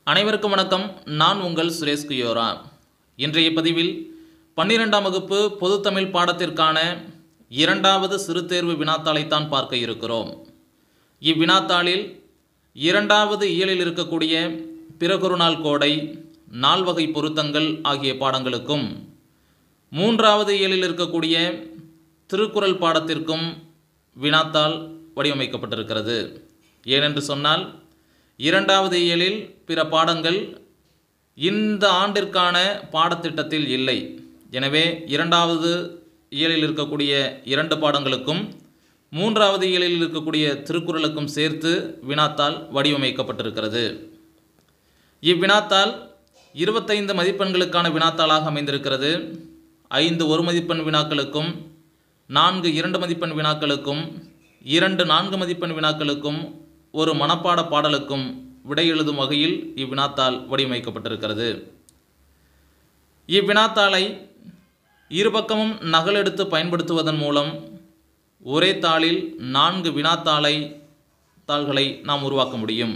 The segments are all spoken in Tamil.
அனைவருக்கும் வணக்கம் நான் உங்கள் சுரேஷ் குயோரா இன்றைய பதிவில் பன்னிரெண்டாம் வகுப்பு பொதுத்தமிழ் பாடத்திற்கான இரண்டாவது சிறுதேர்வு வினாத்தாளைத்தான் பார்க்க இருக்கிறோம் இவ்வினாத்தாளில் இரண்டாவது இயலில் இருக்கக்கூடிய பிறகொரு நாள் கோடை நால்வகை பொருத்தங்கள் ஆகிய பாடங்களுக்கும் மூன்றாவது இயலில் இருக்கக்கூடிய திருக்குறள் பாடத்திற்கும் வினாத்தாள் வடிவமைக்கப்பட்டிருக்கிறது ஏனென்று சொன்னால் இரண்டாவது இயலில் பிற பாடங்கள் இந்த ஆண்டிற்கான பாடத்திட்டத்தில் இல்லை எனவே இரண்டாவது இயலில் இருக்கக்கூடிய இரண்டு பாடங்களுக்கும் மூன்றாவது இயலில் இருக்கக்கூடிய திருக்குறளுக்கும் சேர்த்து வினாத்தாள் வடிவமைக்கப்பட்டிருக்கிறது இவ்வினாத்தாள் இருபத்தைந்து மதிப்பெண்களுக்கான வினாத்தாளாக அமைந்திருக்கிறது ஐந்து ஒரு மதிப்பெண் வினாக்களுக்கும் நான்கு இரண்டு மதிப்பெண் வினாக்களுக்கும் இரண்டு நான்கு மதிப்பெண் வினாக்களுக்கும் ஒரு மனப்பாட பாடலுக்கும் விடை எழுதும் வகையில் இவ்வினாத்தாள் வடிவமைக்கப்பட்டிருக்கிறது இவ்வினாத்தாளை இருபக்கமும் நகலெடுத்து பயன்படுத்துவதன் மூலம் ஒரே தாளில் நான்கு வினாத்தாளை தாள்களை நாம் உருவாக்க முடியும்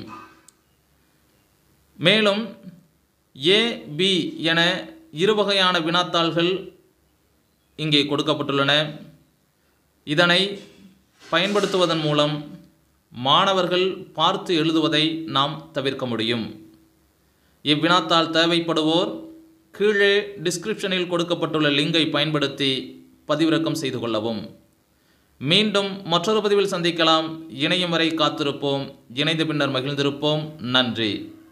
மேலும் ஏ பி என இரு வகையான வினாத்தாள்கள் இங்கே கொடுக்கப்பட்டுள்ளன இதனை பயன்படுத்துவதன் மூலம் மாணவர்கள் பார்த்து எழுதுவதை நாம் தவிர்க்க முடியும் இவ்வினாத்தாள் தேவைப்படுவோர் கீழே டிஸ்கிரிப்ஷனில் கொடுக்கப்பட்டுள்ள லிங்கை பயன்படுத்தி பதிவிறக்கம் செய்து கொள்ளவும் மீண்டும் மற்றொரு பதிவில் சந்திக்கலாம் இணையும் வரை காத்திருப்போம் இணைந்த பின்னர் மகிழ்ந்திருப்போம் நன்றி